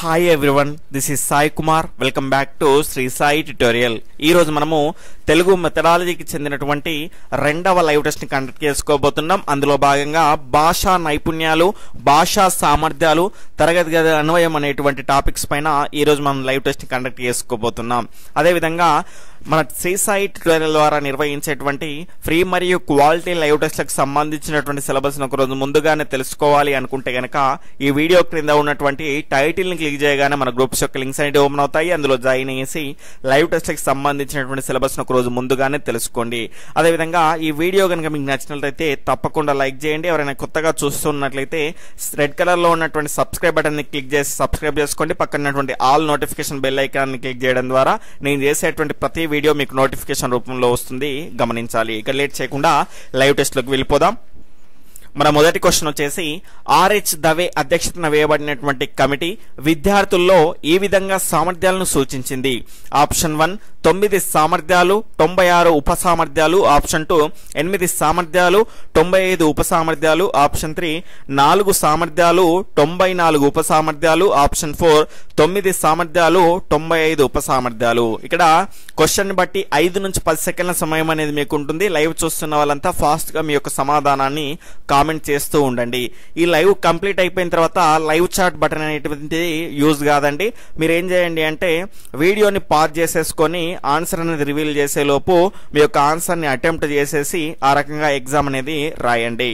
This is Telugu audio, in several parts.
hi everyone this is Sai Kumar welcome back to Sri Sai tutorial ఈ రోజు మనము తెలుగు మెథడాలజీకి చెందినటువంటి రెండవ లైవ్ టెస్ట్ ని కండక్ట్ చేసుకోబోతున్నాం అందులో భాగంగా భాషా నైపుణ్యాలు భాషా సామర్థ్యాలు తరగతి గది అన్వయం అనేటువంటి టాపిక్స్ పైన ఈ రోజు మనం లైవ్ టెస్ట్ ని కండక్ట్ చేసుకోబోతున్నాం అదేవిధంగా మన శ్రీ సాయి ట్యుటోరియల్ ద్వారా నిర్వహించేటువంటి ఫ్రీ మరియు క్వాలిటీ లైవ్ టెస్ట్లకు సంబంధించినటువంటి సిలబస్ ఒక రోజు ముందుగానే తెలుసుకోవాలి అనుకుంటే గనక ఈ వీడియో క్రింద ఉన్నటువంటి టైటిల్ ని క్లిక్ చేయగానే మన గ్రూప్స్ యొక్క లింక్స్ అనేవి ఓపెన్ అవుతాయి అందులో జాయిన్ అయ్యేసి లైవ్ టెస్ట్లకు సంబంధించినటువంటి సిలబస్ ఒక రోజు ముందుగానే తెలుసుకోండి అదేవిధంగా ఈ వీడియో కనుక మీకు నచ్చినట్లయితే తప్పకుండా లైక్ చేయండి ఎవరైనా కొత్తగా చూస్తున్నట్లయితే రెడ్ కలర్ లో ఉన్నటువంటి సబ్స్క్రైబ్ బటన్ ని క్లిక్ చేసి సబ్స్క్రైబ్ చేసుకోండి పక్కన ఉన్నటువంటి ఆల్ నోటిఫికేషన్ బెల్ ఐకాన్ ని క్లిక్ చేయడం ద్వారా నేను చేసేటువంటి ప్రతి వీడియో మీకు నోటిఫికేషన్ రూపంలో వస్తుంది గమనించాలి ఇక లేట్ చేయకుండా లైవ్ టెస్ట్ లోకి వెళ్ళిపోదాం మన మొదటి క్వశ్చన్ వచ్చేసి ఆర్హెచ్ దవే అధ్యక్షతన వేయబడినటువంటి కమిటీ విద్యార్థుల్లో ఈ విధంగా సామర్థ్యాలను సూచించింది ఆప్షన్ వన్ తొమ్మిది సామర్థ్యాలు తొంభై ఆరు ఉప సామర్థ్యాలు ఆప్షన్ టూ ఎనిమిది సామర్థ్యాలు తొంభై ఐదు ఉప సామర్థ్యాలు ఆప్షన్ త్రీ నాలుగు సామర్థ్యాలు తొంభై నాలుగు ఉప సామర్థ్యాలు ఆప్షన్ ఫోర్ తొమ్మిది సామర్థ్యాలు తొంభై ఐదు ఉప సామర్థ్యాలు ఇక్కడ క్వశ్చన్ బట్టి ఐదు నుంచి పది సెకండ్ల సమయం అనేది మీకు ఉంటుంది లైవ్ చూస్తున్న వాళ్ళంతా ఫాస్ట్ గా మీ యొక్క సమాధానాన్ని కామెంట్ చేస్తూ ఉండండి ఈ లైవ్ కంప్లీట్ అయిపోయిన తర్వాత లైవ్ చాట్ బటన్ అనేటువంటిది యూజ్ కాదండి మీరు ఏం చేయండి అంటే వీడియోని పాజ్ చేసేసుకొని ఆన్సర్ అనేది రివీల్ చేసే లోపు మీ యొక్క ఆన్సర్ ని అటెంప్ట్ చేసేసి ఆ రకంగా ఎగ్జామ్ అనేది రాయండి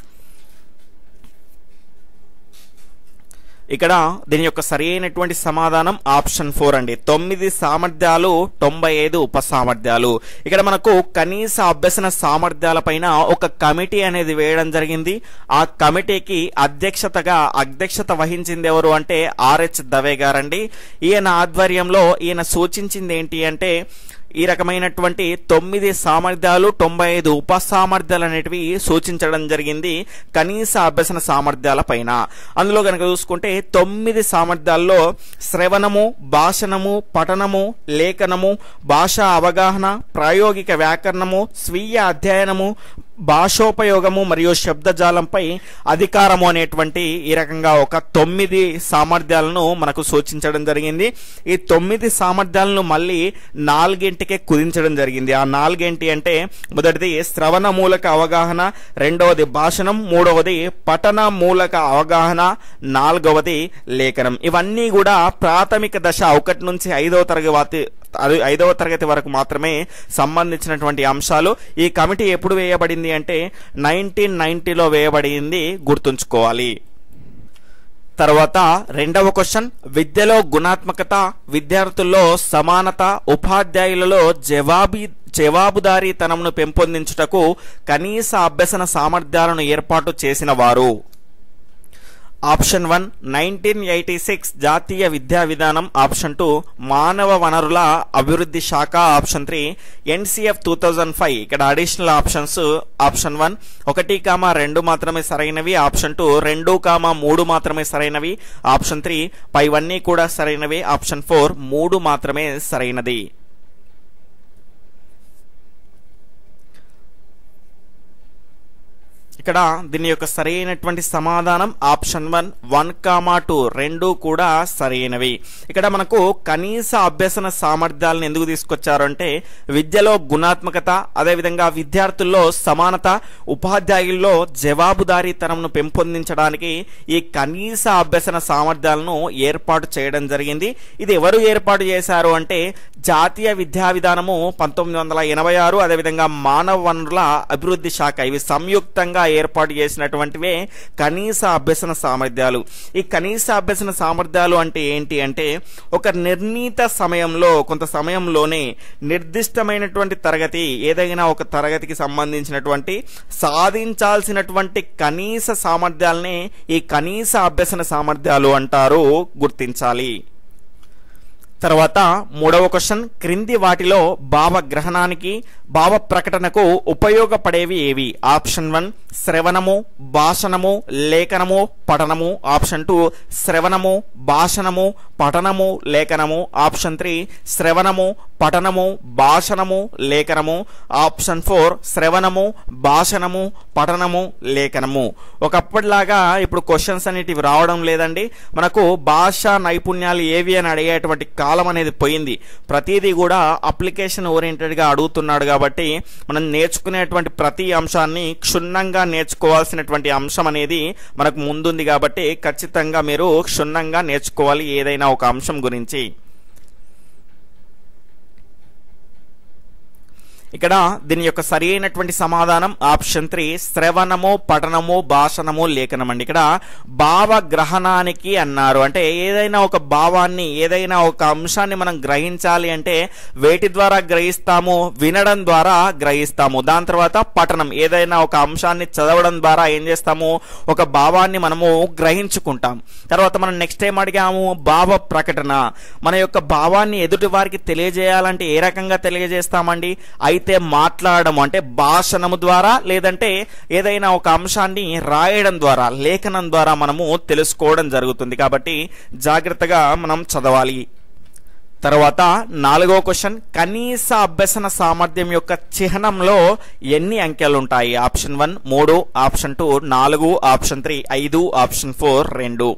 ఇక్కడ దీని యొక్క సరి అయినటువంటి సమాధానం ఆప్షన్ ఫోర్ అండి తొమ్మిది సామర్థ్యాలు తొంభై ఐదు ఉప సామర్థ్యాలు ఇక్కడ మనకు కనీస అభ్యసన సామర్థ్యాల పైన ఒక కమిటీ అనేది వేయడం జరిగింది ఆ కమిటీకి అధ్యక్షతగా అధ్యక్షత వహించింది ఎవరు అంటే ఆర్హెచ్ దవే గారండి ఈయన ఆధ్వర్యంలో ఈయన సూచించింది ఏంటి అంటే ఈ రకమైనటువంటి తొమ్మిది సామర్థ్యాలు తొంభై ఐదు ఉప సామర్థ్యాలు అనేటివి సూచించడం జరిగింది కనీస అభ్యసన సామర్థ్యాల పైన అందులో కనుక చూసుకుంటే తొమ్మిది సామర్థ్యాల్లో శ్రవణము భాషణము పఠనము లేఖనము భాషా అవగాహన ప్రాయోగిక వ్యాకరణము స్వీయ అధ్యయనము భాషోపయోగము మరియు శబ్దజాలంపై అధికారము అనేటువంటి ఈ రకంగా ఒక తొమ్మిది సామర్థ్యాలను మనకు సూచించడం జరిగింది ఈ తొమ్మిది సామర్థ్యాలను మళ్ళీ నాలుగింటికే కుదించడం జరిగింది ఆ నాలుగేంటి అంటే మొదటిది శ్రవణ మూలక అవగాహన రెండవది భాషణం మూడవది పఠన మూలక అవగాహన నాలుగవది లేఖనం ఇవన్నీ కూడా ప్రాథమిక దశ ఒకటి నుంచి ఐదవ తరగతి అది ఐదవ తరగతి వరకు మాత్రమే సంబంధించినటువంటి అంశాలు ఈ కమిటీ ఎప్పుడు వేయబడింది అంటే నైన్టీన్ నైన్టీలో వేయబడింది గుర్తుంచుకోవాలి తర్వాత రెండవ క్వశ్చన్ విద్యలో గుణాత్మకత విద్యార్థుల్లో సమానత ఉపాధ్యాయులలో జవాబీ జవాబుదారీతనంను పెంపొందించుటకు కనీస అభ్యసన సామర్థ్యాలను ఏర్పాటు చేసిన వారు option one nineteen eighty six జాతీయ విద్యా విధానం ఆప్షన్ టూ మానవ వనరుల అభివృద్ధి శాఖ option three NCF two thousand five ఇక్కడ అడిషనల్ ఆప్షన్స్ ఆప్షన్ వన్ ఒకటి కామా రెండు మాత్రమే సరైనవి ఆప్షన్ టూ రెండు కామా మూడు మాత్రమే సరైనవి ఆప్షన్ త్రీ పైవన్నీ కూడా సరైనవి ఆప్షన్ ఫోర్ మూడు మాత్రమే సరైనది ఇక్కడ దీని యొక్క సరైనటువంటి సమాధానం option one one comma two రెండు కూడా సరైనవి ఇక్కడ మనకు కనీస అభ్యసన సామర్థ్యాలను ఎందుకు తీసుకొచ్చారు అంటే విద్యలో గుణాత్మకత అదేవిధంగా విద్యార్థుల్లో సమానత ఉపాధ్యాయుల్లో జవాబుదారీతనంను పెంపొందించడానికి ఈ కనీస అభ్యసన సామర్థ్యాలను ఏర్పాటు చేయడం జరిగింది ఇది ఎవరు ఏర్పాటు చేశారు అంటే జాతీయ విద్యా విధానము పంతొమ్మిది వందల ఎనభై ఆరు అదేవిధంగా మానవ వనరుల అభివృద్ధి శాఖ ఇవి సంయుక్తంగా ఏర్పాటు చేసినటువంటివే కనీస అభ్యసన సామర్థ్యాలు ఈ కనీస అభ్యసన సామర్థ్యాలు అంటే ఏంటి అంటే ఒక నిర్ణీత సమయంలో కొంత సమయంలోనే నిర్దిష్టమైనటువంటి తరగతి ఏదైనా ఒక తరగతికి సంబంధించినటువంటి సాధించాల్సినటువంటి కనీస సామర్థ్యాలనే ఈ కనీస అభ్యసన సామర్థ్యాలు అంటారు గుర్తించాలి తర్వాత మూడవ క్వశ్చన్ క్రింది వాటిలో భావ గ్రహణానికి భావ ప్రకటనకు ఉపయోగపడేవి ఏవి ఆప్షన్ వన్ శ్రవణము భాషణము లేఖనము పఠనము ఆప్షన్ టూ శ్రవణము భాషణము పఠనము లేఖనము ఆప్షన్ త్రీ శ్రవణము పఠనము భాషణము లేఖనము ఆప్షన్ ఫోర్ శ్రవణము భాషణము పఠనము లేఖనము ఒకప్పటిలాగా ఇప్పుడు క్వశ్చన్స్ అనేటివి రావడం లేదండి మనకు భాషా నైపుణ్యాలు ఏవి అని అడిగేటువంటి కాలం అనేది పోయింది ప్రతిదీ కూడా అప్లికేషన్ ఓరియంటెడ్గా అడుగుతున్నాడు కాబట్టి మనం నేర్చుకునేటువంటి ప్రతి అంశాన్ని క్షుణ్ణంగా నేర్చుకోవాల్సినటువంటి అంశం అనేది మనకు ముందుంది కాబట్టి ఖచ్చితంగా మీరు క్షుణ్ణంగా నేర్చుకోవాలి ఏదైనా ఒక అంశం గురించి ఇక్కడ దీని యొక్క సరి అయినటువంటి సమాధానం ఆప్షన్ త్రీ శ్రవణము పఠనము భాషణము లేఖనం అండి ఇక్కడ భావగ్రహణానికి అన్నారు అంటే ఏదైనా ఒక భావాన్ని ఏదైనా ఒక అంశాన్ని మనం గ్రహించాలి అంటే వేటి ద్వారా గ్రహిస్తాము వినడం ద్వారా గ్రహిస్తాము దాని తర్వాత పఠనం ఏదైనా ఒక అంశాన్ని చదవడం ద్వారా ఏం చేస్తాము ఒక భావాన్ని మనము గ్రహించుకుంటాం తర్వాత మనం నెక్స్ట్ ఏం అడిగాము భావ ప్రకటన మన యొక్క భావాన్ని ఎదుటి వారికి తెలియజేయాలంటే ఏ రకంగా తెలియజేస్తామండి అయితే మాట్లాడడం అంటే భాషణము ద్వారా లేదంటే ఏదైనా ఒక అంశాన్ని రాయడం ద్వారా లేఖనం ద్వారా మనము తెలుసుకోవడం జరుగుతుంది కాబట్టి జాగ్రత్తగా మనం చదవాలి తర్వాత నాలుగో క్వశ్చన్ కనీస అభ్యసన సామర్థ్యం యొక్క చిహ్నంలో ఎన్ని అంకెలు ఉంటాయి ఆప్షన్ వన్ మూడు ఆప్షన్ టూ నాలుగు ఆప్షన్ త్రీ ఐదు ఆప్షన్ ఫోర్ రెండు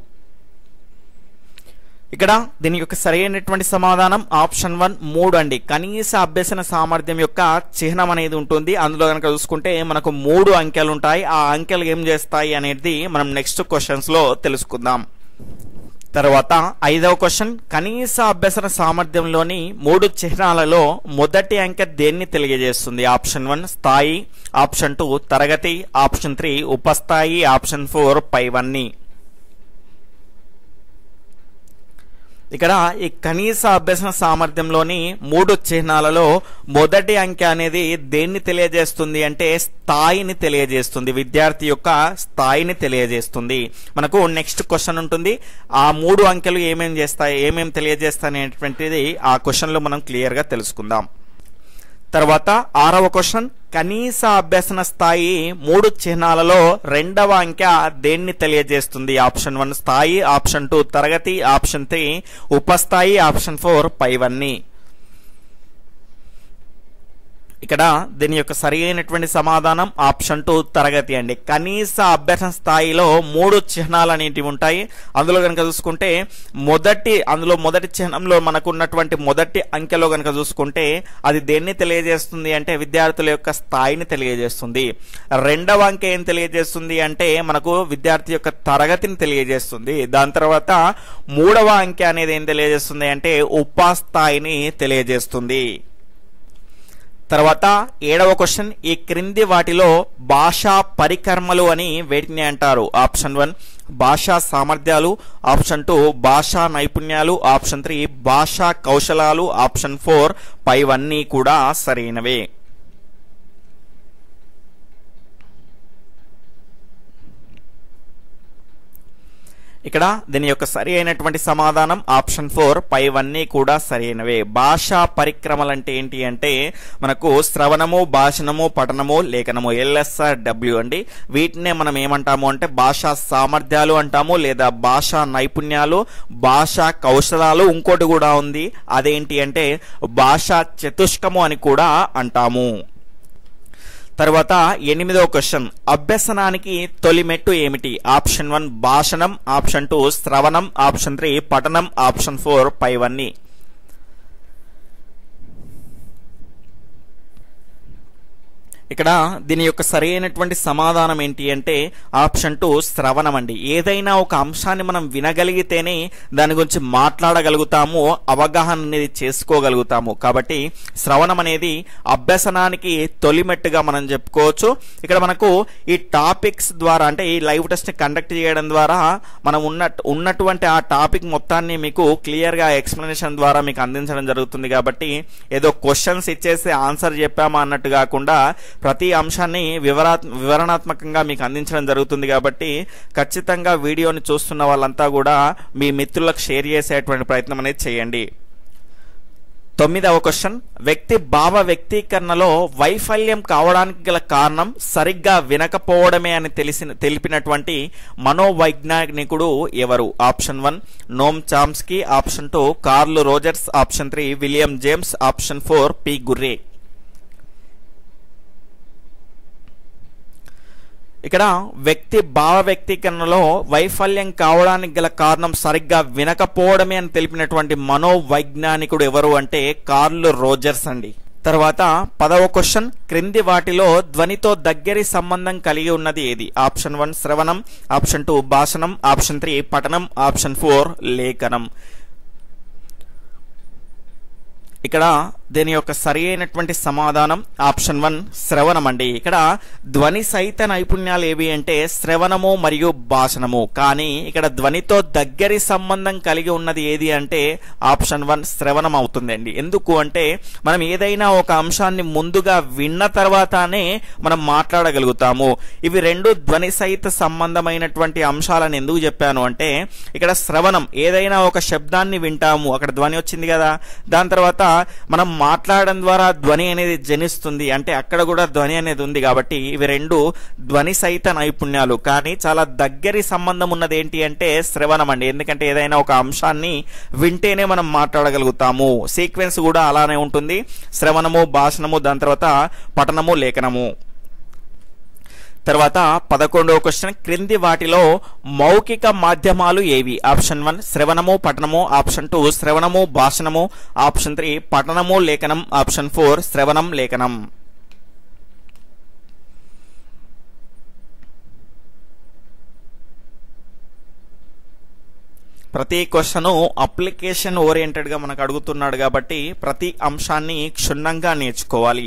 ఇక్కడ దీని యొక్క సరైనటువంటి సమాధానం ఆప్షన్ వన్ మూడు అండి కనీస అభ్యసన సామర్థ్యం యొక్క చిహ్నం అనేది ఉంటుంది అందులో కనుక చూసుకుంటే మనకు మూడు అంకెలు ఉంటాయి ఆ అంకెలు ఏం చేస్తాయి అనేది మనం నెక్స్ట్ క్వశ్చన్స్ లో తెలుసుకుందాం తర్వాత ఐదవ క్వశ్చన్ కనీస అభ్యసన సామర్థ్యంలోని మూడు చిహ్నాలలో మొదటి అంకె దేన్ని తెలియజేస్తుంది ఆప్షన్ వన్ స్థాయి ఆప్షన్ టూ తరగతి ఆప్షన్ త్రీ ఉపస్థాయి ఆప్షన్ ఫోర్ పైవన్నీ ఇక్కడ ఈ కనీస అభ్యసన సామర్థ్యంలోని మూడు చిహ్నాలలో మొదటి అంకె అనేది దేన్ని తెలియజేస్తుంది అంటే స్థాయిని తెలియజేస్తుంది విద్యార్థి యొక్క స్థాయిని తెలియజేస్తుంది మనకు నెక్స్ట్ క్వశ్చన్ ఉంటుంది ఆ మూడు అంకెలు ఏమేం చేస్తాయి ఏమేం తెలియజేస్తాయి అనేటువంటిది ఆ క్వశ్చన్లో మనం క్లియర్గా తెలుసుకుందాం తర్వాత ఆరవ క్వశ్చన్ కనీస అభ్యసన స్థాయి మూడు చిహ్నాలలో రెండవ అంకె దేన్ని తెలియజేస్తుంది ఆప్షన్ వన్ స్థాయి ఆప్షన్ టూ తరగతి ఆప్షన్ త్రీ ఉపస్థాయి ఆప్షన్ ఫోర్ పైవన్నీ ఇక్కడ దీని యొక్క సరి అయినటువంటి సమాధానం ఆప్షన్ టూ తరగతి అండి కనీస అభ్యసన స్థాయిలో మూడు చిహ్నాలు అనేటివి ఉంటాయి అందులో కనుక చూసుకుంటే మొదటి అందులో మొదటి చిహ్నంలో మనకు ఉన్నటువంటి మొదటి అంకెలో కనుక చూసుకుంటే అది దేన్ని తెలియజేస్తుంది అంటే విద్యార్థుల యొక్క స్థాయిని తెలియజేస్తుంది రెండవ అంకె ఏం తెలియజేస్తుంది అంటే మనకు విద్యార్థి యొక్క తరగతిని తెలియజేస్తుంది దాని తర్వాత మూడవ అంకె అనేది ఏం తెలియజేస్తుంది అంటే ఉపాస్థాయిని తెలియజేస్తుంది తర్వాత ఏడవ క్వశ్చన్ ఈ క్రింది వాటిలో భాషా పరికర్మలు అని వేటిని అంటారు ఆప్షన్ వన్ భాషా సామర్థ్యాలు ఆప్షన్ టూ భాషా నైపుణ్యాలు ఆప్షన్ త్రీ భాషా కౌశలాలు ఆప్షన్ ఫోర్ పైవన్నీ కూడా సరైనవే ఇక్కడ దీని యొక్క సరి అయినటువంటి సమాధానం ఆప్షన్ ఫోర్ పైవన్నీ కూడా సరైనవే భాషా పరిక్రమలు అంటే ఏంటి అంటే మనకు శ్రవణము భాషణము పఠనము లేఖనము ఎల్ఎస్ఆర్ డబ్ల్యూ అండి వీటినే మనం ఏమంటాము అంటే భాషా సామర్థ్యాలు అంటాము లేదా భాషా నైపుణ్యాలు భాషా కౌశలాలు ఇంకోటి కూడా ఉంది అదేంటి అంటే భాషా చతుష్కము అని కూడా అంటాము తర్వాత ఎనిమిదవ క్వశ్చన్ అభ్యసనానికి తొలి మెట్టు ఏమిటి ఆప్షన్ వన్ భాషణం ఆప్షన్ టూ శ్రవణం ఆప్షన్ త్రీ పఠనం ఆప్షన్ ఫోర్ పైవన్నీ ఇక్కడ దీని యొక్క సరైనటువంటి సమాధానం ఏంటి అంటే ఆప్షన్ టూ శ్రవణం అండి ఏదైనా ఒక అంశాన్ని మనం వినగలిగితేనే దాని గురించి మాట్లాడగలుగుతాము అవగాహన అనేది చేసుకోగలుగుతాము కాబట్టి శ్రవణం అనేది అభ్యసనానికి తొలిమెట్టుగా మనం చెప్పుకోవచ్చు ఇక్కడ మనకు ఈ టాపిక్స్ ద్వారా అంటే ఈ లైవ్ టెస్ట్ కండక్ట్ చేయడం ద్వారా మనం ఉన్న ఉన్నటువంటి ఆ టాపిక్ మొత్తాన్ని మీకు క్లియర్గా ఎక్స్ప్లెనేషన్ ద్వారా మీకు అందించడం జరుగుతుంది కాబట్టి ఏదో క్వశ్చన్స్ ఇచ్చేసి ఆన్సర్ చెప్పామా అన్నట్టు కాకుండా ప్రతి అంశాన్ని వివరా వివరణాత్మకంగా మీకు అందించడం జరుగుతుంది కాబట్టి ఖచ్చితంగా వీడియోని చూస్తున్న వాళ్ళంతా కూడా మీ మిత్రులకు షేర్ చేసేటువంటి ప్రయత్నం అనేది చేయండి తొమ్మిదవ క్వశ్చన్ వ్యక్తి భావ వ్యక్తీకరణలో వైఫల్యం కావడానికి గల కారణం సరిగ్గా వినకపోవడమే అని తెలిసిన తెలిపినటువంటి మనోవైజ్ఞానికుడు ఎవరు option one Noam Chomsky option two Carl Rogers option three William James option four P గుర్రే ఇక్కడ వ్యక్తి భావ వ్యక్తీకరణలో వైఫల్యం కావడానికి గల కారణం సరిగ్గా వినకపోవడమే అని తెలిపినటువంటి మనోవైజ్ఞానికుడు ఎవరు అంటే కార్ల్ రోజర్స్ అండి తర్వాత పదవ క్వశ్చన్ క్రింది వాటిలో ధ్వనితో దగ్గరి సంబంధం కలిగి ఉన్నది ఏది ఆప్షన్ వన్ శ్రవణం ఆప్షన్ టూ భాషణం ఆప్షన్ త్రీ పఠనం ఆప్షన్ ఫోర్ లేఖనం ఇక్కడ దీని యొక్క సరి అయినటువంటి సమాధానం ఆప్షన్ వన్ శ్రవణం అండి ఇక్కడ ధ్వని సహిత నైపుణ్యాలు ఏవి అంటే శ్రవణము మరియు భాషణము కానీ ఇక్కడ ధ్వనితో దగ్గరి సంబంధం కలిగి ఉన్నది ఏది అంటే ఆప్షన్ వన్ శ్రవణం అవుతుందండి ఎందుకు అంటే మనం ఏదైనా ఒక అంశాన్ని ముందుగా విన్న తర్వాతనే మనం మాట్లాడగలుగుతాము ఇవి రెండు ధ్వని సహిత సంబంధమైనటువంటి అంశాలను ఎందుకు చెప్పాను అంటే ఇక్కడ శ్రవణం ఏదైనా ఒక శబ్దాన్ని వింటాము అక్కడ ధ్వని వచ్చింది కదా దాని తర్వాత మనం మాట్లాడడం ద్వారా ధ్వని అనేది జనిస్తుంది అంటే అక్కడ కూడా ధ్వని అనేది ఉంది కాబట్టి ఇవి రెండు ధ్వని సహిత నైపుణ్యాలు కానీ చాలా దగ్గరి సంబంధం ఉన్నది ఏంటి అంటే శ్రవణం అండి ఎందుకంటే ఏదైనా ఒక అంశాన్ని వింటేనే మనం మాట్లాడగలుగుతాము సీక్వెన్స్ కూడా అలానే ఉంటుంది శ్రవణము భాషణము దాని తర్వాత పఠనము లేఖనము తర్వాత పదకొండవ క్వశ్చన్ క్రింది వాటిలో మౌఖిక మాధ్యమాలు ఏవి ఆప్షన్ వన్ శ్రవణము పఠనము ఆప్షన్ టూ శ్రవణము భాషణము ఆప్షన్ త్రీ పఠనము లేఖనం ఆప్షన్ ఫోర్ శ్రవణం లేఖనం ప్రతి క్వశ్చన్ అప్లికేషన్ ఓరియంటెడ్ గా మనకు అడుగుతున్నాడు కాబట్టి ప్రతి అంశాన్ని క్షుణ్ణంగా నేర్చుకోవాలి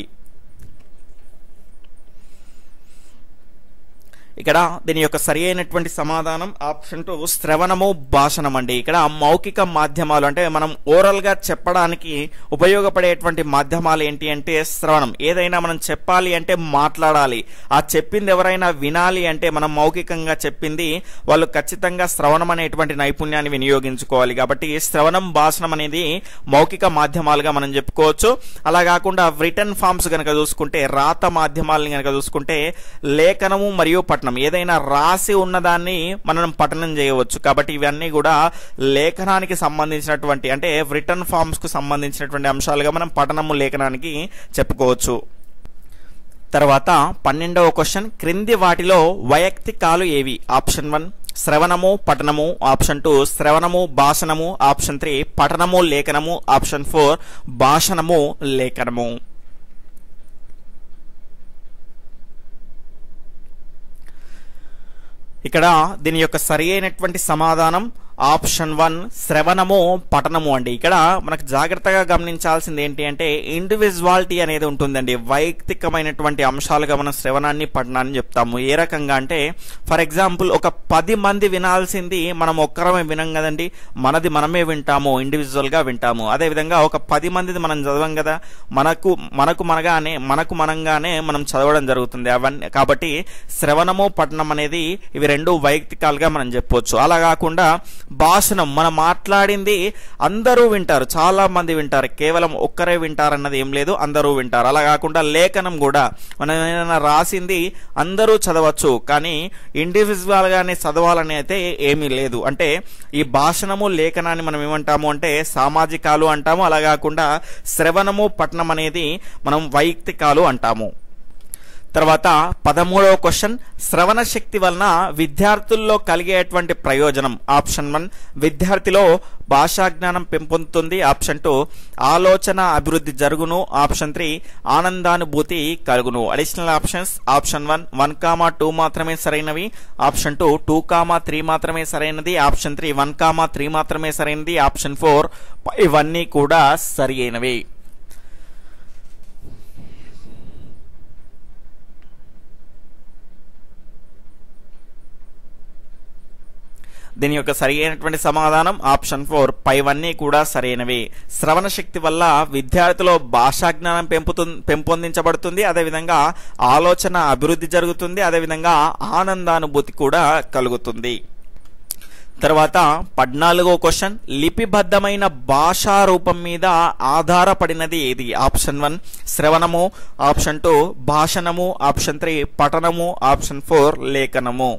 ఇక్కడ దీని యొక్క సరి అయినటువంటి సమాధానం ఆప్షన్ టూ శ్రవణము భాషణం అండి ఇక్కడ మౌఖిక మాధ్యమాలు అంటే మనం ఓరల్ గా చెప్పడానికి ఉపయోగపడేటువంటి మాధ్యమాలు ఏంటి అంటే శ్రవణం ఏదైనా మనం చెప్పాలి అంటే మాట్లాడాలి ఆ చెప్పింది ఎవరైనా వినాలి అంటే మనం మౌఖికంగా చెప్పింది వాళ్ళు ఖచ్చితంగా శ్రవణం అనేటువంటి నైపుణ్యాన్ని వినియోగించుకోవాలి కాబట్టి శ్రవణం భాషణం అనేది మౌఖిక మాధ్యమాలుగా మనం చెప్పుకోవచ్చు అలా కాకుండా రిటర్న్ ఫామ్స్ కనుక చూసుకుంటే రాత మాధ్యమాలని కనుక చూసుకుంటే లేఖనము మరియు పఠనం ఏదైనా రాసి ఉన్నదాన్ని మనం పఠనం చేయవచ్చు కాబట్టి ఇవన్నీ కూడా లేఖనానికి సంబంధించినటువంటి అంటే రిటర్న్ ఫామ్స్ కు సంబంధించినటువంటి అంశాలుగా మనం పఠనము లేఖనానికి చెప్పుకోవచ్చు తర్వాత పన్నెండవ క్వశ్చన్ క్రింది వాటిలో వైయక్తికాలు ఏవి ఆప్షన్ వన్ శ్రవణము పఠనము ఆప్షన్ టూ శ్రవణము భాషణము ఆప్షన్ త్రీ పఠనము లేఖనము ఆప్షన్ ఫోర్ భాషణము లేఖనము ఇక్కడ దీని యొక్క సరి అయినటువంటి సమాధానం ఆప్షన్ వన్ శ్రవణము పఠనము అండి ఇక్కడ మనకు జాగ్రత్తగా గమనించాల్సింది ఏంటి అంటే ఇండివిజువాలిటీ అనేది ఉంటుందండి వైయక్తికమైనటువంటి అంశాలుగా మనం శ్రవణాన్ని పఠనాన్ని చెప్తాము ఏ రకంగా అంటే ఫర్ ఎగ్జాంపుల్ ఒక పది మంది వినాల్సింది మనం ఒక్కరమే వినం కదండి మనది మనమే వింటాము ఇండివిజువల్ గా వింటాము అదేవిధంగా ఒక పది మందిది మనం చదవం కదా మనకు మనకు మనగానే మనకు మనంగానే మనం చదవడం జరుగుతుంది అవన్నీ కాబట్టి శ్రవణము పఠనం అనేది ఇవి రెండు వైయక్తికాలుగా మనం చెప్పొచ్చు అలా కాకుండా భాషణం మనం మాట్లాడింది అందరూ వింటారు చాలా మంది వింటారు కేవలం ఒక్కరే వింటారన్నది ఏం లేదు అందరూ వింటారు అలా కాకుండా లేఖనం కూడా మనం ఏదైనా రాసింది అందరూ చదవచ్చు కానీ ఇండివిజువల్ గానే చదవాలని అయితే ఏమీ లేదు అంటే ఈ భాషణము లేఖనాన్ని మనం ఏమంటాము అంటే సామాజికాలు అంటాము అలా కాకుండా శ్రవణము పఠనం అనేది మనం వైయక్తికాలు అంటాము తర్వాత పదమూడవ క్వశ్చన్ శ్రవణ శక్తి వలన విద్యార్థుల్లో కలిగేటువంటి ప్రయోజనం ఆప్షన్ వన్ విద్యార్థిలో భాషా జ్ఞానం పెంపొందుతుంది ఆప్షన్ టూ ఆలోచన అభివృద్ధి జరుగును ఆప్షన్ త్రీ ఆనందానుభూతి కలుగును additional options option one one comma two మాత్రమే సరైనవి option two two comma three మాత్రమే సరైనది option three one comma three మాత్రమే సరైనది ఆప్షన్ ఫోర్ ఇవన్నీ కూడా సరి అయినవి దీని యొక్క సరి అయినటువంటి సమాధానం ఆప్షన్ ఫోర్ పైవన్నీ కూడా సరైనవి శ్రవణ శక్తి వల్ల విద్యార్థిలో భాషా జ్ఞానం పెంపుతు పెంపొందించబడుతుంది అదేవిధంగా ఆలోచన అభివృద్ధి జరుగుతుంది అదేవిధంగా ఆనందానుభూతి కూడా కలుగుతుంది తర్వాత పద్నాలుగో క్వశ్చన్ లిపిబద్ధమైన భాషా రూపం మీద ఆధారపడినది ఏది ఆప్షన్ వన్ శ్రవణము ఆప్షన్ టూ భాషణము ఆప్షన్ త్రీ పఠనము ఆప్షన్ ఫోర్ లేఖనము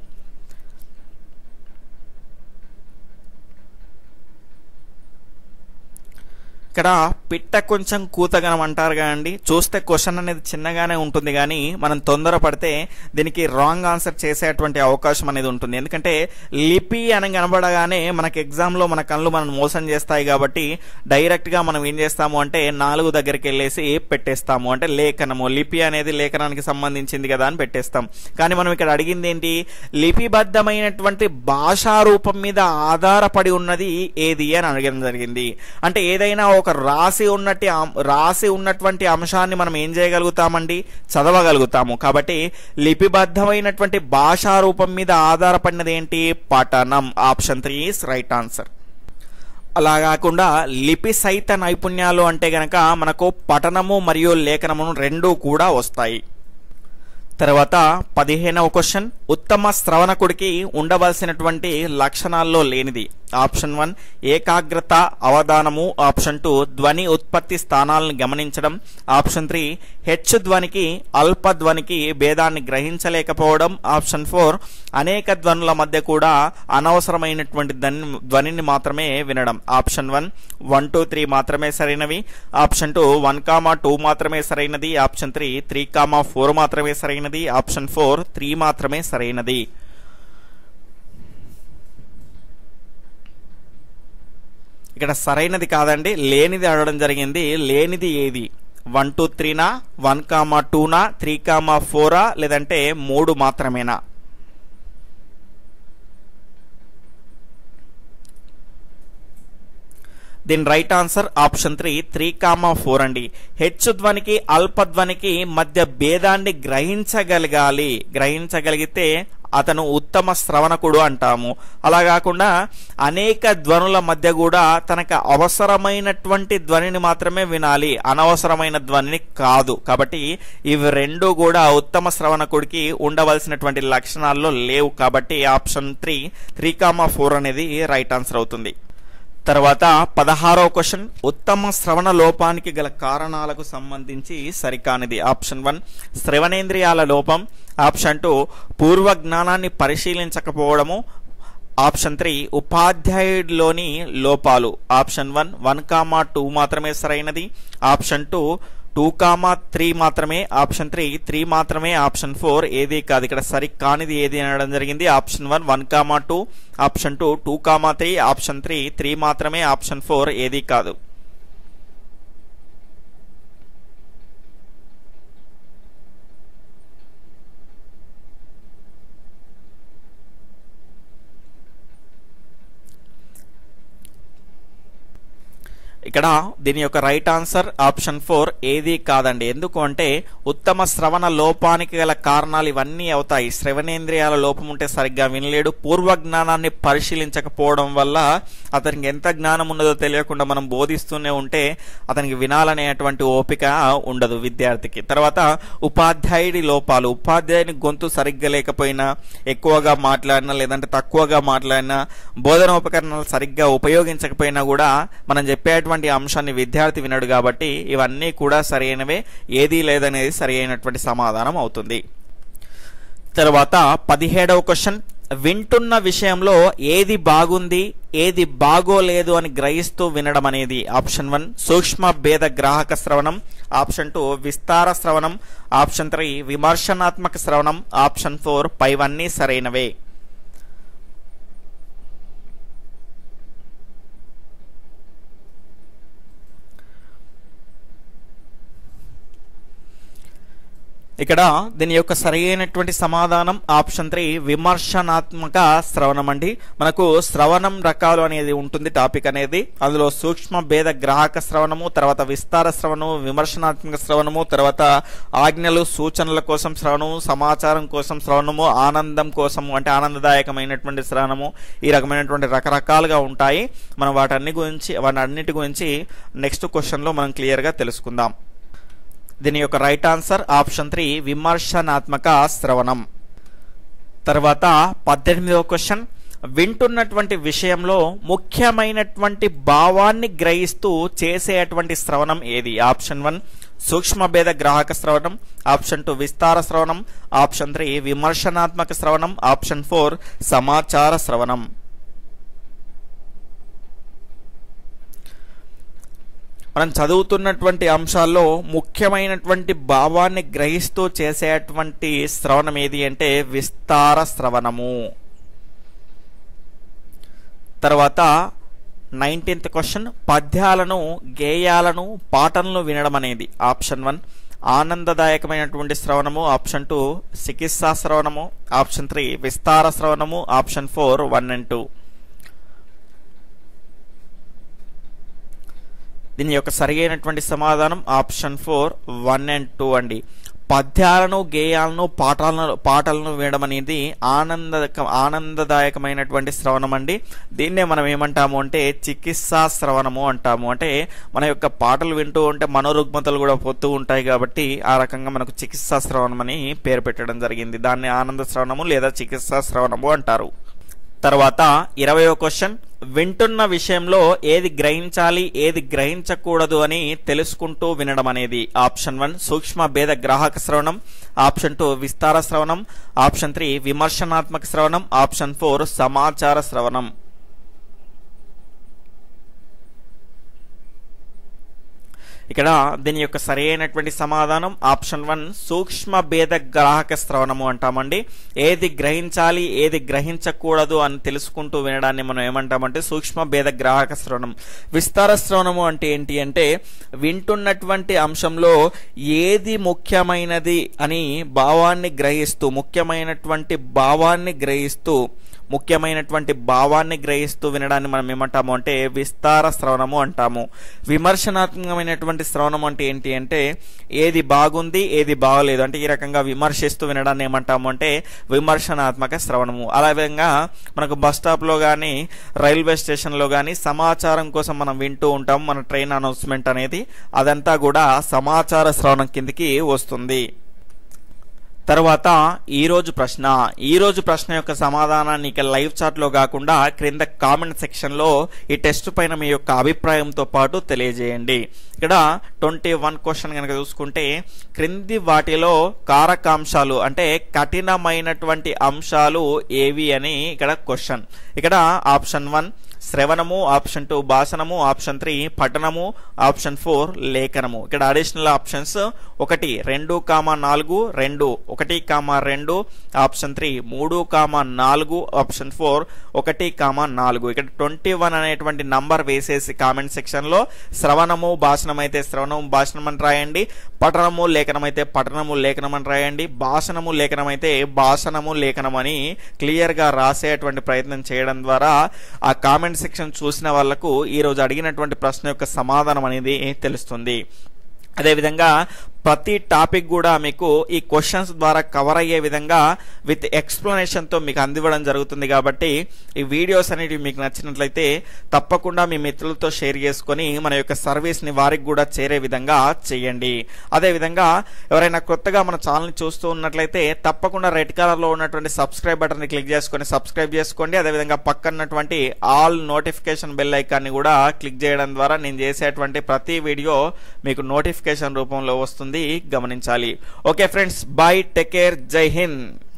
ఇక్కడ పిట్ట కొంచెం కూతగనం అంటారు కదండి చూస్తే క్వశ్చన్ అనేది చిన్నగానే ఉంటుంది కానీ మనం తొందరపడితే దీనికి రాంగ్ ఆన్సర్ చేసేటువంటి అవకాశం అనేది ఉంటుంది ఎందుకంటే లిపి అని కనబడగానే మనకి ఎగ్జామ్లో మన కళ్ళు మనం మోసం చేస్తాయి కాబట్టి డైరెక్ట్గా మనం ఏం చేస్తాము అంటే నాలుగు దగ్గరికి వెళ్ళేసి పెట్టేస్తాము అంటే లేఖనము లిపి అనేది లేఖనానికి సంబంధించింది కదా అని పెట్టేస్తాం కానీ మనం ఇక్కడ అడిగింది ఏంటి లిపిబద్ధమైనటువంటి భాషా రూపం మీద ఆధారపడి ఉన్నది ఏది అని అడగడం జరిగింది అంటే ఏదైనా ఒక రాసి ఉన్నట్టి అం- రాసి ఉన్నటువంటి అంశాన్ని మనం ఏం చేయగలుగుతామండి చదవగలుగుతాము కాబట్టి లిపిబద్ధమైనటువంటి భాషా రూపం మీద ఆధారపడినది ఏంటి పఠనం option three is right answer అలా కాకుండా లిపి సహిత నైపుణ్యాలు అంటే గనక మనకు పఠనము మరియు లేఖనము రెండు కూడా వస్తాయి తర్వాత పదిహేనవ క్వశ్చన్ ఉత్తమ శ్రవణకుడికి ఉండవలసినటువంటి లక్షణాల్లో లేనిది ఆప్షన్ వన్ ఏకాగ్రత అవధానము ఆప్షన్ టూ ధ్వని ఉత్పత్తి స్థానాలను గమనించడం ఆప్షన్ త్రీ హెచ్చు ధ్వనికి అల్ప ధ్వనికి భేదాన్ని గ్రహించలేకపోవడం ఆప్షన్ ఫోర్ అనేక ధ్వనుల మధ్య కూడా అనవసరమైనటువంటి ధ్వని ధ్వనిని మాత్రమే వినడం option one one two three మాత్రమే సరైనవి option two one comma two మాత్రమే సరైనది option three three comma four మాత్రమే సరైనది ఆప్షన్ ఫోర్ త్రీ మాత్రమే సరైనది ఇక్కడ సరైనది కాదండి లేనిది అడగడం జరిగింది లేనిది ఏది వన్ టూ త్రీనా వన్ కామా టూనా త్రీ కామా ఫోరా లేదంటే మూడు మాత్రమేనా దీని right answer option three three comma four అండి హెచ్చు ధ్వనికి అల్పధ్వనికి మధ్య భేదాన్ని గ్రహించగలగాలి గ్రహించగలిగితే అతను ఉత్తమ శ్రవణకుడు అంటాము అలా కాకుండా అనేక ధ్వనుల మధ్య కూడా తనకు అవసరమైనటువంటి ధ్వనిని మాత్రమే వినాలి అనవసరమైన ధ్వనిని కాదు కాబట్టి ఇవి రెండు కూడా ఉత్తమ శ్రవణకుడికి ఉండవలసినటువంటి లక్షణాల్లో లేవు కాబట్టి option three three comma four అనేది రైట్ ఆన్సర్ అవుతుంది తర్వాత పదహారో క్వశ్చన్ ఉత్తమ శ్రవణ లోపానికి గల కారణాలకు సంబంధించి సరికానిది ఆప్షన్ వన్ శ్రవణేంద్రియాల లోపం ఆప్షన్ టూ పూర్వ జ్ఞానాన్ని పరిశీలించకపోవడము ఆప్షన్ త్రీ ఉపాధ్యాయుడిలోని లోపాలు option one one comma two మాత్రమే సరైనది option two two comma three మాత్రమే ఆప్షన్ త్రీ త్రీ మాత్రమే ఆప్షన్ ఫోర్ ఏది కాదు ఇక్కడ సరి కానిది ఏది అనడం జరిగింది option one one comma two option two two comma three option three three మాత్రమే ఆప్షన్ ఫోర్ ఏది కాదు ఇక్కడ దీని యొక్క రైట్ ఆన్సర్ ఆప్షన్ ఫోర్ ఏది కాదండి ఎందుకు అంటే ఉత్తమ శ్రవణ లోపానికి గల కారణాలు ఇవన్నీ అవుతాయి శ్రవణేంద్రియాల లోపం ఉంటే సరిగ్గా వినలేడు పూర్వ జ్ఞానాన్ని పరిశీలించకపోవడం వల్ల అతనికి ఎంత జ్ఞానం ఉన్నదో తెలియకుండా మనం బోధిస్తూనే ఉంటే అతనికి వినాలనేటువంటి ఓపిక ఉండదు విద్యార్థికి తర్వాత ఉపాధ్యాయుడి లోపాలు ఉపాధ్యాయుని గొంతు సరిగ్గా లేకపోయినా ఎక్కువగా మాట్లాడినా లేదంటే తక్కువగా మాట్లాడినా బోధన ఉపకరణాలు సరిగ్గా ఉపయోగించకపోయినా కూడా మనం చెప్పేటువంటి అంశాన్ని విద్యార్థి వినడు కాబట్టి ఇవన్నీ కూడా సరైనవే ఏదీ లేదనేది సరి అయినటువంటి సమాధానం అవుతుంది తర్వాత పదిహేడవ క్వశ్చన్ వింటున్న విషయంలో ఏది బాగుంది ఏది బాగోలేదు అని గ్రహిస్తూ వినడం అనేది ఆప్షన్ వన్ సూక్ష్మ భేద గ్రాహక శ్రవణం ఆప్షన్ టూ విస్తార శ్రవణం ఆప్షన్ త్రీ విమర్శనాత్మక శ్రవణం ఆప్షన్ ఫోర్ పైవన్నీ సరైనవే ఇక్కడ దీని యొక్క సరైనటువంటి సమాధానం ఆప్షన్ త్రీ విమర్శనాత్మక శ్రవణం అండి మనకు శ్రవణం రకాలు అనేది ఉంటుంది టాపిక్ అనేది అందులో సూక్ష్మ భేద గ్రాహక శ్రవణము తర్వాత విస్తార శ్రవణము విమర్శనాత్మక శ్రవణము తర్వాత ఆజ్ఞలు సూచనల కోసం శ్రవణము సమాచారం కోసం శ్రవణము ఆనందం కోసం అంటే ఆనందదాయకమైనటువంటి శ్రవణము ఈ రకమైనటువంటి రకరకాలుగా ఉంటాయి మనం వాటన్ని గురించి వాటన్నిటి గురించి నెక్స్ట్ క్వశ్చన్లో మనం క్లియర్గా తెలుసుకుందాం దీని యొక్క రైట్ ఆన్సర్ ఆప్షన్ త్రీ విమర్శనాత్మక శ్రవణం తర్వాత పద్దెనిమిదవ క్వశ్చన్ వింటున్నటువంటి విషయంలో ముఖ్యమైనటువంటి భావాన్ని గ్రహిస్తూ చేసేటువంటి శ్రవణం ఏది ఆప్షన్ వన్ సూక్ష్మభేద గ్రాహక శ్రవణం ఆప్షన్ టూ విస్తార శ్రవణం ఆప్షన్ త్రీ విమర్శనాత్మక శ్రవణం ఆప్షన్ ఫోర్ సమాచార శ్రవణం మనం చదువుతున్నటువంటి అంశాల్లో ముఖ్యమైనటువంటి భావాన్ని గ్రహిస్తూ చేసేటువంటి శ్రవణం ఏది అంటే విస్తార శ్రవణము తర్వాత నైన్టీన్త్ క్వశ్చన్ పద్యాలను గేయాలను పాటలను వినడం అనేది ఆప్షన్ వన్ ఆనందదాయకమైనటువంటి శ్రవణము ఆప్షన్ టూ చికిత్సా శ్రవణము ఆప్షన్ త్రీ విస్తార శ్రవణము option four one and two దీని యొక్క సరైనటువంటి సమాధానం option four one and two అండి పద్యాలను గేయాలను పాటలను పాటలను వినడం అనేది ఆనంద ఆనందదాయకమైనటువంటి శ్రవణం అండి దీన్నే మనం ఏమంటాము అంటే చికిత్సా శ్రవణము అంటాము అంటే మన యొక్క పాటలు వింటూ ఉంటే మనోరుగ్మతలు కూడా పోతూ ఉంటాయి కాబట్టి ఆ రకంగా మనకు చికిత్సా శ్రవణం అని పేరు పెట్టడం జరిగింది దాన్ని ఆనంద శ్రవణము లేదా చికిత్సా శ్రవణము అంటారు తర్వాత ఇరవయో క్వశ్చన్ వింటున్న విషయంలో ఏది గ్రహించాలి ఏది గ్రహించకూడదు అని తెలుసుకుంటూ వినడం అనేది ఆప్షన్ వన్ సూక్ష్మ భేద గ్రాహక శ్రవణం ఆప్షన్ టూ విస్తార శ్రవణం ఆప్షన్ త్రీ విమర్శనాత్మక శ్రవణం ఆప్షన్ ఫోర్ సమాచార శ్రవణం ఇక్కడ దీని యొక్క సరైనటువంటి సమాధానం ఆప్షన్ వన్ సూక్ష్మ భేద గ్రాహక శ్రవణము అంటామండి ఏది గ్రహించాలి ఏది గ్రహించకూడదు అని తెలుసుకుంటూ వినడాన్ని మనం ఏమంటామంటే సూక్ష్మ భేద గ్రాహక శ్రవణం విస్తార శ్రవణము అంటే ఏంటి అంటే వింటున్నటువంటి అంశంలో ఏది ముఖ్యమైనది అని భావాన్ని గ్రహిస్తూ ముఖ్యమైనటువంటి భావాన్ని గ్రహిస్తూ ముఖ్యమైనటువంటి భావాన్ని గ్రహిస్తూ వినడాన్ని మనం ఏమంటాము అంటే విస్తార శ్రవణము అంటాము విమర్శనాత్మకమైనటువంటి శ్రవణం అంటే ఏంటి అంటే ఏది బాగుంది ఏది బాగలేదు అంటే ఈ రకంగా విమర్శిస్తూ వినడాన్ని ఏమంటాము అంటే విమర్శనాత్మక శ్రవణము అలా విధంగా మనకు బస్ స్టాప్లో కానీ రైల్వే స్టేషన్లో కానీ సమాచారం కోసం మనం వింటూ ఉంటాం మన ట్రైన్ అనౌన్స్మెంట్ అనేది అదంతా కూడా సమాచార శ్రవణం కిందికి వస్తుంది తర్వాత ఈ రోజు ప్రశ్న ఈ రోజు ప్రశ్న యొక్క సమాధానాన్ని ఇక లైవ్ చాట్ లో కాకుండా క్రింద కామెంట్ సెక్షన్ లో ఈ టెస్ట్ పైన మీ యొక్క అభిప్రాయంతో పాటు తెలియజేయండి ఇక్కడ ట్వంటీ వన్ క్వశ్చన్ కనుక చూసుకుంటే క్రింది వాటిలో కారకాంశాలు అంటే కఠినమైనటువంటి అంశాలు ఏవి అని ఇక్కడ క్వశ్చన్ ఇక్కడ ఆప్షన్ వన్ శ్రవణము ఆప్షన్ టూ భాషణము ఆప్షన్ త్రీ పఠనము ఆప్షన్ ఫోర్ లేఖనము ఇక్కడ అడిషనల్ ఆప్షన్స్ ఒకటి రెండు కామా నాలుగు రెండు ఒకటి కామా రెండు ఆప్షన్ త్రీ మూడు కామా నాలుగు ఆప్షన్ ఫోర్ ఒకటి కామా నాలుగు ఇక్కడ ట్వంటీ వన్ అనేటువంటి నంబర్ వేసేసి కామెంట్ సెక్షన్ లో శ్రవణము భాషణం అయితే శ్రవణము భాషణం అని రాయండి పఠనము లేఖనం అయితే పఠనము లేఖనం అని రాయండి భాషణము లేఖనం అయితే భాషణము లేఖనం అని క్లియర్ గా రాసేటువంటి ప్రయత్నం చేయడం ద్వారా ఆ కామెంట్ సెక్షన్ చూసిన వాళ్లకు ఈ రోజు అడిగినటువంటి ప్రశ్న యొక్క సమాధానం అనేది తెలుస్తుంది అదేవిధంగా ప్రతి టాపిక్ కూడా మీకు ఈ క్వశ్చన్స్ ద్వారా కవర్ అయ్యే విధంగా విత్ ఎక్స్ప్లెనేషన్తో మీకు అందివ్వడం జరుగుతుంది కాబట్టి ఈ వీడియోస్ అనేవి మీకు నచ్చినట్లయితే తప్పకుండా మీ మిత్రులతో షేర్ చేసుకొని మన యొక్క సర్వీస్ని వారికి కూడా చేరే విధంగా చేయండి అదేవిధంగా ఎవరైనా కొత్తగా మన ఛానల్ని చూస్తూ ఉన్నట్లయితే తప్పకుండా రెడ్ కలర్లో ఉన్నటువంటి సబ్స్క్రైబ్ బటన్ని క్లిక్ చేసుకొని సబ్స్క్రైబ్ చేసుకోండి అదేవిధంగా పక్కన్నటువంటి ఆల్ నోటిఫికేషన్ బెల్ ఐకాన్ని కూడా క్లిక్ చేయడం ద్వారా నేను చేసేటువంటి ప్రతి వీడియో మీకు నోటిఫికేషన్ రూపంలో వస్తుంది గమనించాలి okay friends bye take care జై హింద్